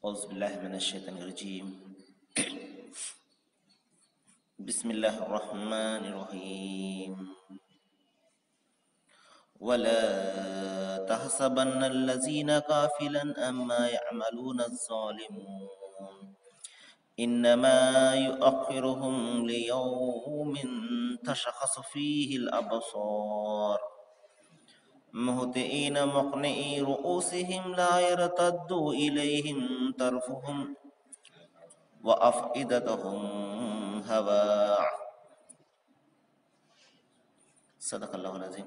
أعوذ بالله من الشيطان الرجيم بسم الله الرحمن الرحيم ولا تحسبن الذين غافلا أما يعملون الظالمون إنما يؤخرهم ليوم تشخص فيه الأبصار مهطئين مقنعي رؤوسهم لا يرتد إليهم طرفهم وأفئدتهم هواء صدق الله العظيم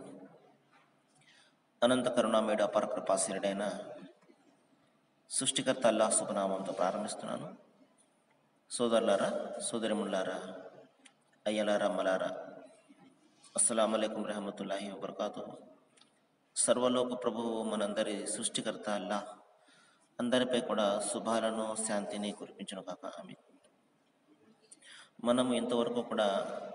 అనంత కరుణామేడు అపర కృపాశీరుడైన సృష్టికర్త అల్లాహ్ శుభనామంతో ప్రారంభిస్తున్నాను సోదరులారా సోదరిములారా అయ్యలారా అమ్మలారా అస్సలం అయికం రహమతుల్లాహి వబర్కాతు సర్వలోక ప్రభువు మనందరి సృష్టికర్త అల్లా అందరిపై కూడా శుభాలను శాంతిని కురిపించను కాక ఆమె మనము ఇంతవరకు కూడా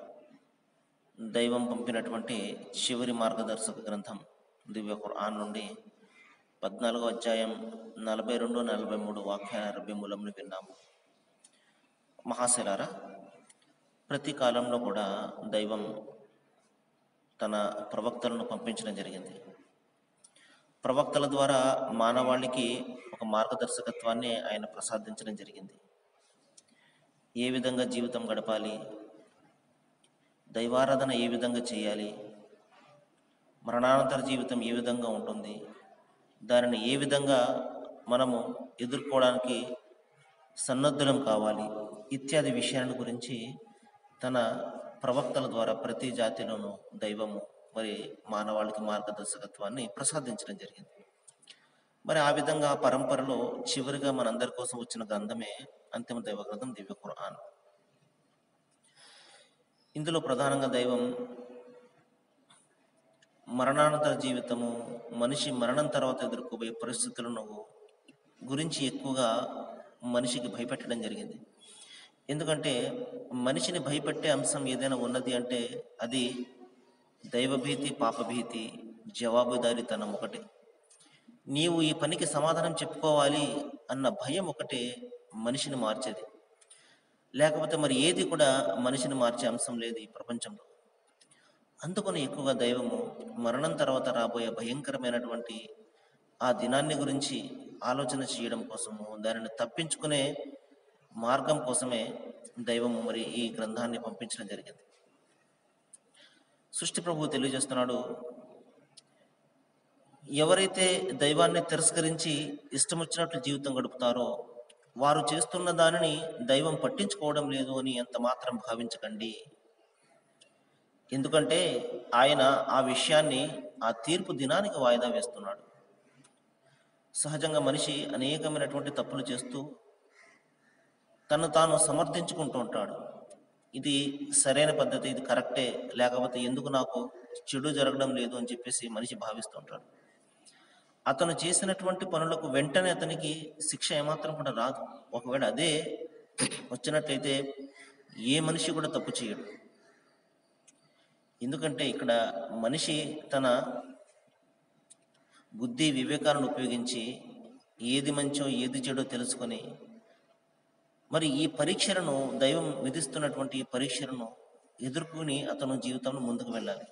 దైవం పంపినటువంటి చివరి మార్గదర్శక గ్రంథం దివ్య ఖుర్ఆన్ నుండి పద్నాలుగో అధ్యాయం నలభై రెండు నలభై మూడు వాక్యాల అరవై మూలంను విన్నాము మహాశిలారా ప్రతి కాలంలో కూడా దైవం తన ప్రవక్తలను పంపించడం జరిగింది ప్రవక్తల ద్వారా మానవాళికి ఒక మార్గదర్శకత్వాన్ని ఆయన ప్రసాదించడం జరిగింది ఏ విధంగా జీవితం గడపాలి దైవారాధన ఏ విధంగా చేయాలి మరణానంతర జీవితం ఏ విధంగా ఉంటుంది దానిని ఏ విధంగా మనము ఎదుర్కోవడానికి సన్నద్ధులం కావాలి ఇత్యాది విషయాల గురించి తన ప్రవక్తల ద్వారా ప్రతి జాతిలోనూ దైవము మరి మానవాళికి మార్గదర్శకత్వాన్ని ప్రసాదించడం జరిగింది మరి ఆ విధంగా ఆ పరంపరలో చివరిగా మనందరి కోసం వచ్చిన గ్రంథమే అంతిమ దైవ గ్రంథం దివ్య ఖురాన్ ఇందులో ప్రధానంగా దైవం మరణానంతర జీవితము మనిషి మరణం తర్వాత ఎదుర్కోబోయే పరిస్థితులను గురించి ఎక్కువగా మనిషికి భయపెట్టడం జరిగింది ఎందుకంటే మనిషిని భయపెట్టే అంశం ఏదైనా ఉన్నది అంటే అది దైవభీతి పాపభీతి జవాబుదారీతనం ఒకటే నీవు ఈ పనికి సమాధానం చెప్పుకోవాలి అన్న భయం ఒకటే మనిషిని మార్చేది లేకపోతే మరి ఏది కూడా మనిషిని మార్చే అంశం లేదు ఈ ప్రపంచంలో అందుకని ఎక్కువగా దైవము మరణం తర్వాత రాబోయే భయంకరమైనటువంటి ఆ దినాన్ని గురించి ఆలోచన చేయడం కోసము దానిని తప్పించుకునే మార్గం కోసమే దైవము మరి ఈ గ్రంథాన్ని పంపించడం జరిగింది సృష్టి ప్రభువు తెలియజేస్తున్నాడు ఎవరైతే దైవాన్ని తిరస్కరించి ఇష్టం వచ్చినట్లు జీవితం గడుపుతారో వారు చేస్తున్న దానిని దైవం పట్టించుకోవడం లేదు అని ఎంత మాత్రం భావించకండి ఎందుకంటే ఆయన ఆ విషయాన్ని ఆ తీర్పు దినానికి వాయిదా వేస్తున్నాడు సహజంగా మనిషి అనేకమైనటువంటి తప్పులు చేస్తూ తను తాను సమర్థించుకుంటూ ఉంటాడు ఇది సరైన పద్ధతి ఇది కరెక్టే లేకపోతే ఎందుకు నాకు చెడు జరగడం లేదు అని చెప్పేసి మనిషి భావిస్తూ ఉంటాడు అతను చేసినటువంటి పనులకు వెంటనే అతనికి శిక్ష ఏమాత్రం కూడా రాదు ఒకవేళ అదే వచ్చినట్లయితే ఏ మనిషి కూడా తప్పు చేయడు ఎందుకంటే ఇక్కడ మనిషి తన బుద్ధి వివేకాలను ఉపయోగించి ఏది మంచో ఏది చెడో తెలుసుకొని మరి ఈ పరీక్షలను దైవం విధిస్తున్నటువంటి ఈ పరీక్షలను ఎదుర్కొని అతను జీవితంలో ముందుకు వెళ్ళాలి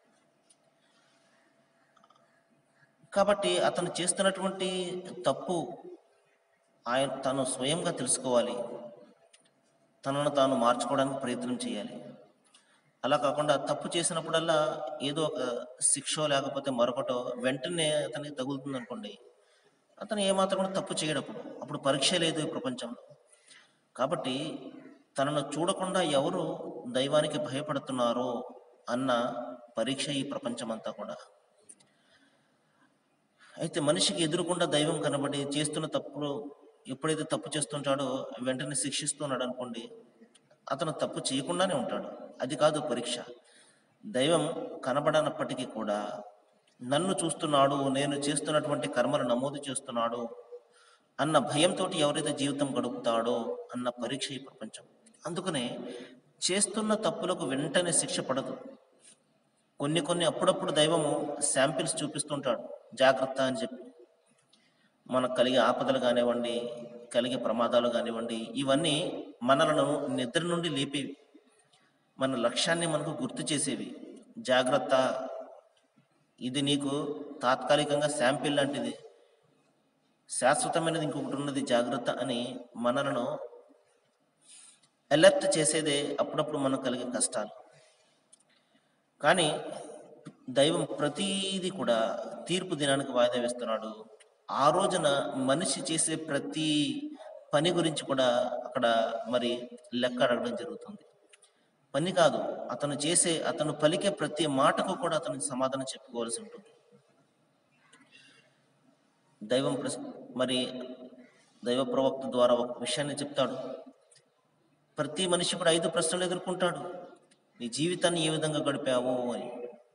కాబట్టి అతను చేస్తున్నటువంటి తప్పు ఆయన తను స్వయంగా తెలుసుకోవాలి తనను తాను మార్చుకోవడానికి ప్రయత్నం చేయాలి అలా కాకుండా తప్పు చేసినప్పుడల్లా ఏదో ఒక శిక్ష లేకపోతే మరొకటో వెంటనే అతనికి తగులుతుంది అనుకోండి అతను ఏమాత్రం కూడా తప్పు చేయడప్పుడు అప్పుడు పరీక్ష లేదు ఈ ప్రపంచంలో కాబట్టి తనను చూడకుండా ఎవరు దైవానికి భయపడుతున్నారో అన్న పరీక్ష ఈ ప్రపంచమంతా కూడా అయితే మనిషికి ఎదురుకుండా దైవం కనబడి చేస్తున్న తప్పులు ఎప్పుడైతే తప్పు చేస్తుంటాడో వెంటనే శిక్షిస్తున్నాడు అనుకోండి అతను తప్పు చేయకుండానే ఉంటాడు అది కాదు పరీక్ష దైవం కనబడనప్పటికీ కూడా నన్ను చూస్తున్నాడు నేను చేస్తున్నటువంటి కర్మలు నమోదు చేస్తున్నాడు అన్న భయంతో ఎవరైతే జీవితం గడుపుతాడో అన్న పరీక్ష ఈ ప్రపంచం అందుకనే చేస్తున్న తప్పులకు వెంటనే శిక్ష పడదు కొన్ని కొన్ని అప్పుడప్పుడు దైవము శాంపిల్స్ చూపిస్తుంటాడు జాగ్రత్త అని చెప్పి మనకు కలిగే ఆపదలు కానివ్వండి కలిగే ప్రమాదాలు కానివ్వండి ఇవన్నీ మనలను నిద్ర నుండి లేపేవి మన లక్ష్యాన్ని మనకు గుర్తు చేసేవి జాగ్రత్త ఇది నీకు తాత్కాలికంగా శాంపిల్ లాంటిది శాశ్వతమైనది ఇంకొకటి ఉన్నది జాగ్రత్త అని మనలను అలర్ట్ చేసేదే అప్పుడప్పుడు మనకు కలిగే కష్టాలు కానీ దైవం ప్రతీది కూడా తీర్పు దినానికి వాయిదా వేస్తున్నాడు ఆ రోజున మనిషి చేసే ప్రతి పని గురించి కూడా అక్కడ మరి లెక్క అడగడం జరుగుతుంది పని కాదు అతను చేసే అతను పలికే ప్రతి మాటకు కూడా అతనికి సమాధానం చెప్పుకోవాల్సి ఉంటుంది దైవం ప్రస్- మరి దైవ ప్రవక్త ద్వారా ఒక విషయాన్ని చెప్తాడు ప్రతి మనిషి కూడా ఐదు ప్రశ్నలు ఎదుర్కొంటాడు నీ జీవితాన్ని ఏ విధంగా గడిపావు అని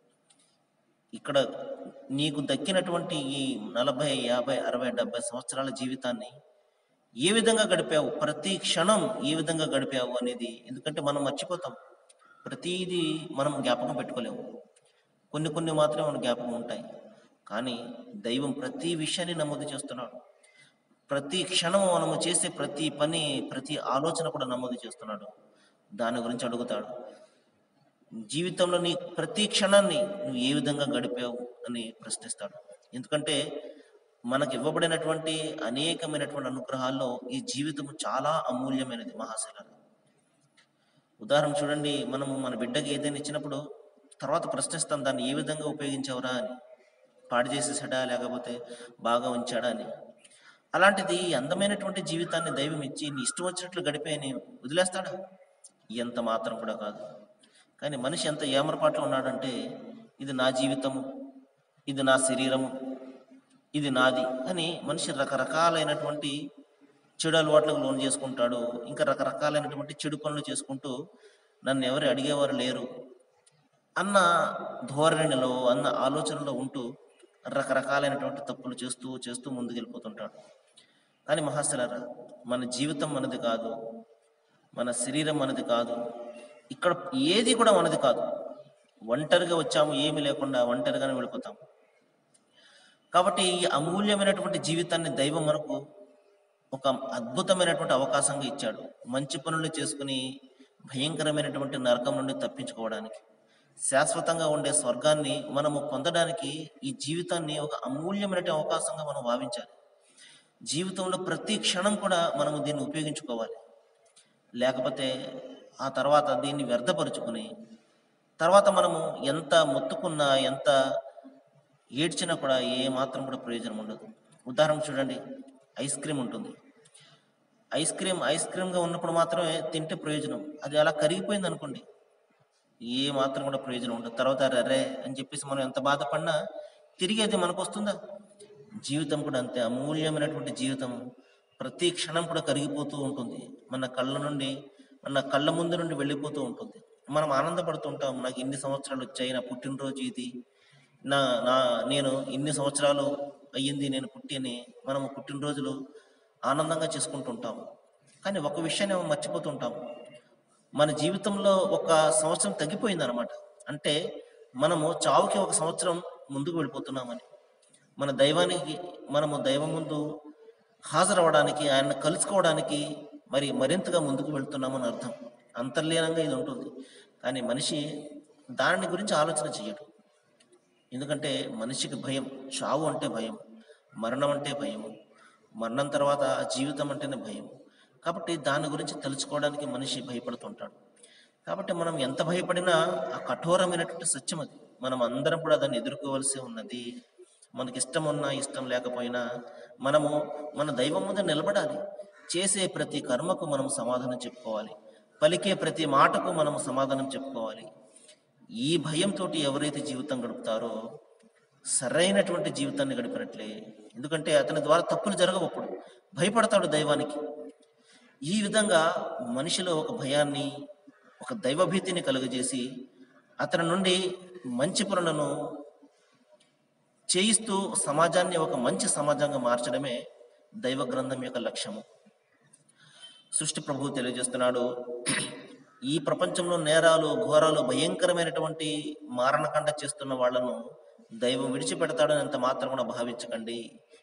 ఇక్కడ నీకు దక్కినటువంటి ఈ నలభై యాభై అరవై డెబ్బై సంవత్సరాల జీవితాన్ని ఏ విధంగా గడిపావు ప్రతి క్షణం ఏ విధంగా గడిపావు అనేది ఎందుకంటే మనం మర్చిపోతాం ప్రతిదీ మనం జ్ఞాపకం పెట్టుకోలేము కొన్ని కొన్ని మాత్రమే మన జ్ఞాపకం ఉంటాయి కానీ దైవం ప్రతి విషయాన్ని నమోదు చేస్తున్నాడు ప్రతి క్షణం మనము చేసే ప్రతి పని ప్రతి ఆలోచన కూడా నమోదు చేస్తున్నాడు దాని గురించి అడుగుతాడు జీవితంలో నీ ప్రతి క్షణాన్ని నువ్వు ఏ విధంగా గడిపావు అని ప్రశ్నిస్తాడు ఎందుకంటే మనకి ఇవ్వబడినటువంటి అనేకమైనటువంటి అనుగ్రహాల్లో ఈ జీవితం చాలా అమూల్యమైనది మహాశిలాలు ఉదాహరణ చూడండి మనము మన బిడ్డకి ఏదైనా ఇచ్చినప్పుడు తర్వాత ప్రశ్నిస్తాం దాన్ని ఏ విధంగా ఉపయోగించావురా అని పాడు చేసేసాడా లేకపోతే బాగా ఉంచాడా అని అలాంటిది ఈ అందమైనటువంటి జీవితాన్ని దైవం ఇచ్చి నీ ఇష్టం వచ్చినట్లు గడిపేయని వదిలేస్తాడా ఎంత మాత్రం కూడా కాదు కానీ మనిషి ఎంత ఏమరపాట్లో ఉన్నాడంటే ఇది నా జీవితము ఇది నా శరీరము ఇది నాది అని మనిషి రకరకాలైనటువంటి చెడు అలవాట్లకు లోన్ చేసుకుంటాడు ఇంకా రకరకాలైనటువంటి చెడు పనులు చేసుకుంటూ నన్ను ఎవరు అడిగేవారు లేరు అన్న ధోరణిలో అన్న ఆలోచనలో ఉంటూ రకరకాలైనటువంటి తప్పులు చేస్తూ చేస్తూ ముందుకెళ్ళిపోతుంటాడు కానీ మహాశలరా మన జీవితం మనది కాదు మన శరీరం మనది కాదు ఇక్కడ ఏది కూడా మనది కాదు ఒంటరిగా వచ్చాము ఏమీ లేకుండా ఒంటరిగానే వెళ్ళిపోతాం కాబట్టి ఈ అమూల్యమైనటువంటి జీవితాన్ని దైవం మనకు ఒక అద్భుతమైనటువంటి అవకాశంగా ఇచ్చాడు మంచి పనులు చేసుకుని భయంకరమైనటువంటి నరకం నుండి తప్పించుకోవడానికి శాశ్వతంగా ఉండే స్వర్గాన్ని మనము పొందడానికి ఈ జీవితాన్ని ఒక అమూల్యమైనటువంటి అవకాశంగా మనం భావించాలి జీవితంలో ప్రతి క్షణం కూడా మనము దీన్ని ఉపయోగించుకోవాలి లేకపోతే ఆ తర్వాత దీన్ని వ్యర్థపరుచుకుని తర్వాత మనము ఎంత మొత్తుకున్నా ఎంత ఏడ్చినా కూడా ఏ మాత్రం కూడా ప్రయోజనం ఉండదు ఉదాహరణ చూడండి ఐస్ క్రీమ్ ఉంటుంది ఐస్ క్రీమ్ ఐస్ క్రీమ్గా ఉన్నప్పుడు మాత్రమే తింటే ప్రయోజనం అది అలా కరిగిపోయింది అనుకోండి ఏ మాత్రం కూడా ప్రయోజనం ఉండదు తర్వాత అరే అని చెప్పేసి మనం ఎంత బాధపడినా తిరిగి అది మనకు వస్తుందా జీవితం కూడా అంతే అమూల్యమైనటువంటి జీవితం ప్రతి క్షణం కూడా కరిగిపోతూ ఉంటుంది మన కళ్ళ నుండి మన కళ్ళ ముందు నుండి వెళ్ళిపోతూ ఉంటుంది మనం ఆనందపడుతూ ఉంటాం నాకు ఇన్ని సంవత్సరాలు వచ్చాయి నా పుట్టినరోజు ఇది నా నా నేను ఇన్ని సంవత్సరాలు అయ్యింది నేను పుట్టి అని మనము పుట్టినరోజులు ఆనందంగా చేసుకుంటూ ఉంటాం కానీ ఒక విషయాన్ని మనం మర్చిపోతుంటాం మన జీవితంలో ఒక సంవత్సరం తగ్గిపోయింది అనమాట అంటే మనము చావుకి ఒక సంవత్సరం ముందుకు వెళ్ళిపోతున్నామని మన దైవానికి మనము దైవం ముందు హాజరవడానికి ఆయన కలుసుకోవడానికి మరి మరింతగా ముందుకు వెళ్తున్నామని అర్థం అంతర్లీనంగా ఇది ఉంటుంది కానీ మనిషి దాని గురించి ఆలోచన చెయ్యడు ఎందుకంటే మనిషికి భయం చావు అంటే భయం మరణం అంటే భయం మరణం తర్వాత జీవితం అంటేనే భయం కాబట్టి దాని గురించి తెలుసుకోవడానికి మనిషి భయపడుతుంటాడు కాబట్టి మనం ఎంత భయపడినా ఆ కఠోరమైనటువంటి సత్యం అది మనం అందరం కూడా దాన్ని ఎదుర్కోవాల్సి ఉన్నది మనకి ఇష్టం ఉన్నా ఇష్టం లేకపోయినా మనము మన దైవం ముందు నిలబడాలి చేసే ప్రతి కర్మకు మనం సమాధానం చెప్పుకోవాలి పలికే ప్రతి మాటకు మనం సమాధానం చెప్పుకోవాలి ఈ భయంతో ఎవరైతే జీవితం గడుపుతారో సరైనటువంటి జీవితాన్ని గడిపినట్లే ఎందుకంటే అతని ద్వారా తప్పులు జరగవు అప్పుడు భయపడతాడు దైవానికి ఈ విధంగా మనిషిలో ఒక భయాన్ని ఒక దైవభీతిని కలుగజేసి అతని నుండి మంచి పనులను చేయిస్తూ సమాజాన్ని ఒక మంచి సమాజంగా మార్చడమే దైవ గ్రంథం యొక్క లక్ష్యము సృష్టి ప్రభువు తెలియజేస్తున్నాడు ఈ ప్రపంచంలో నేరాలు ఘోరాలు భయంకరమైనటువంటి మారణకండ చేస్తున్న వాళ్ళను దైవం విడిచిపెడతాడని అంత మాత్రం కూడా భావించకండి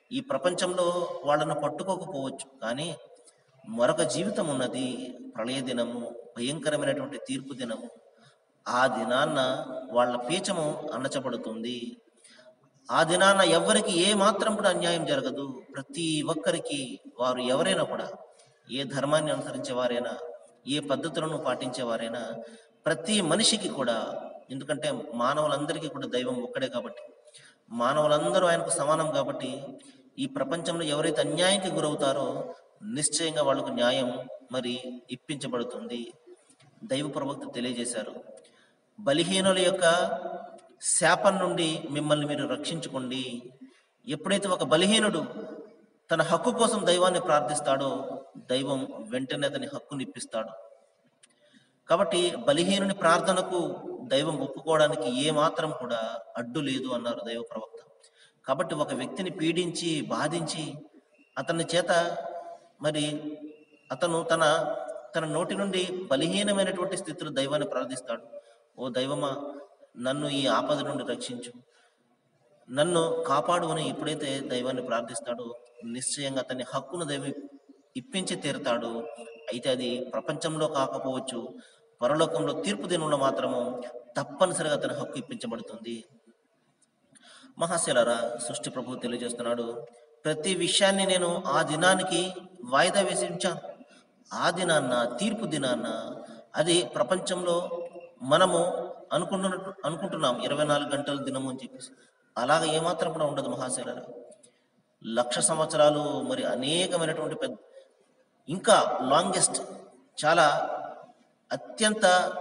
ఈ ప్రపంచంలో వాళ్ళను పట్టుకోకపోవచ్చు కానీ మరొక జీవితం ఉన్నది ప్రళయ దినము భయంకరమైనటువంటి తీర్పు దినము ఆ దినాన్న వాళ్ళ పీచము అణచబడుతుంది ఆ దినాన ఎవ్వరికి ఏ మాత్రం కూడా అన్యాయం జరగదు ప్రతి ఒక్కరికి వారు ఎవరైనా కూడా ఏ ధర్మాన్ని అనుసరించే వారైనా ఏ పద్ధతులను పాటించేవారైనా ప్రతి మనిషికి కూడా ఎందుకంటే మానవులందరికీ కూడా దైవం ఒక్కడే కాబట్టి మానవులందరూ ఆయనకు సమానం కాబట్టి ఈ ప్రపంచంలో ఎవరైతే అన్యాయానికి గురవుతారో నిశ్చయంగా వాళ్ళకు న్యాయం మరి ఇప్పించబడుతుంది దైవ ప్రవక్త తెలియజేశారు బలహీనుల యొక్క శాపం నుండి మిమ్మల్ని మీరు రక్షించుకోండి ఎప్పుడైతే ఒక బలహీనుడు తన హక్కు కోసం దైవాన్ని ప్రార్థిస్తాడో దైవం వెంటనే అతని హక్కుని ఇప్పిస్తాడు కాబట్టి బలహీనుని ప్రార్థనకు దైవం ఒప్పుకోవడానికి ఏ మాత్రం కూడా అడ్డు లేదు అన్నారు దైవ ప్రవక్త కాబట్టి ఒక వ్యక్తిని పీడించి బాధించి అతని చేత మరి అతను తన తన నోటి నుండి బలహీనమైనటువంటి స్థితిలో దైవాన్ని ప్రార్థిస్తాడు ఓ దైవమా నన్ను ఈ ఆపద నుండి రక్షించు నన్ను కాపాడు అని ఎప్పుడైతే దైవాన్ని ప్రార్థిస్తాడో నిశ్చయంగా అతని హక్కును దైవం ఇప్పించి తీరుతాడు అయితే అది ప్రపంచంలో కాకపోవచ్చు పరలోకంలో తీర్పు దినంలో మాత్రము తప్పనిసరిగా అతని హక్కు ఇప్పించబడుతుంది మహాశిలరా సృష్టి ప్రభు తెలియజేస్తున్నాడు ప్రతి విషయాన్ని నేను ఆ దినానికి వాయిదా వేసి ఉంచాను ఆ దినాన్న తీర్పు దినాన్న అది ప్రపంచంలో మనము అనుకుంటున్నట్టు అనుకుంటున్నాం ఇరవై నాలుగు గంటల దినము అని చెప్పేసి అలాగ ఏమాత్రం కూడా ఉండదు మహాశిలరా లక్ష సంవత్సరాలు మరి అనేకమైనటువంటి పెద్ద ఇంకా లాంగెస్ట్ చాలా అత్యంత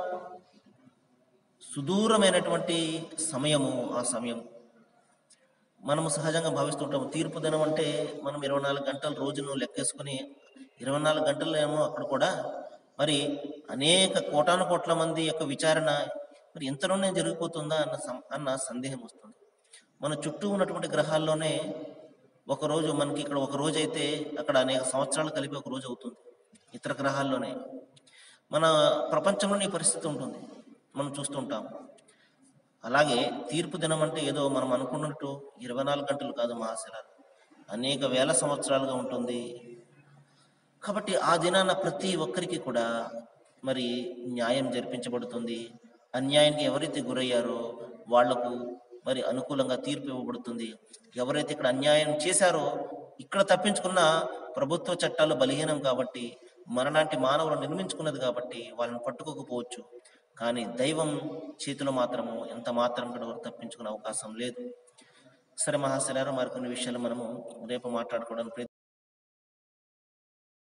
సుదూరమైనటువంటి సమయము ఆ సమయం మనము సహజంగా భావిస్తుంటాము తీర్పు దినం అంటే మనం ఇరవై నాలుగు గంటల రోజును లెక్కేసుకుని ఇరవై నాలుగు గంటలు ఏమో అక్కడ కూడా మరి అనేక కోటాను కోట్ల మంది యొక్క విచారణ మరి ఎంతలోనే జరిగిపోతుందా అన్న సం- అన్న సందేహం వస్తుంది మన చుట్టూ ఉన్నటువంటి గ్రహాల్లోనే ఒక రోజు మనకి ఇక్కడ ఒక రోజు అయితే అక్కడ అనేక సంవత్సరాలు కలిపి ఒక రోజు అవుతుంది ఇతర గ్రహాల్లోనే మన ప్రపంచంలోనే ఈ పరిస్థితి ఉంటుంది మనం చూస్తుంటాం అలాగే తీర్పు దినం అంటే ఏదో మనం అనుకున్నట్టు ఇరవై నాలుగు గంటలు కాదు మహాశిలాలు అనేక వేల సంవత్సరాలుగా ఉంటుంది కాబట్టి ఆ దినాన ప్రతి ఒక్కరికి కూడా మరి న్యాయం జరిపించబడుతుంది అన్యాయానికి ఎవరైతే గురయ్యారో వాళ్లకు మరి అనుకూలంగా తీర్పు ఇవ్వబడుతుంది ఎవరైతే ఇక్కడ అన్యాయం చేశారో ఇక్కడ తప్పించుకున్న ప్రభుత్వ చట్టాలు బలహీనం కాబట్టి మనలాంటి మానవులు నిర్మించుకున్నది కాబట్టి వాళ్ళని పట్టుకోకపోవచ్చు కానీ దైవం చేతిలో మాత్రము ఎంత మాత్రం కూడా ఎవరు తప్పించుకునే అవకాశం లేదు సరే మహాశిలారా మరికొన్ని విషయాలు మనము రేపు మాట్లాడుకోవడానికి ప్రయత్నం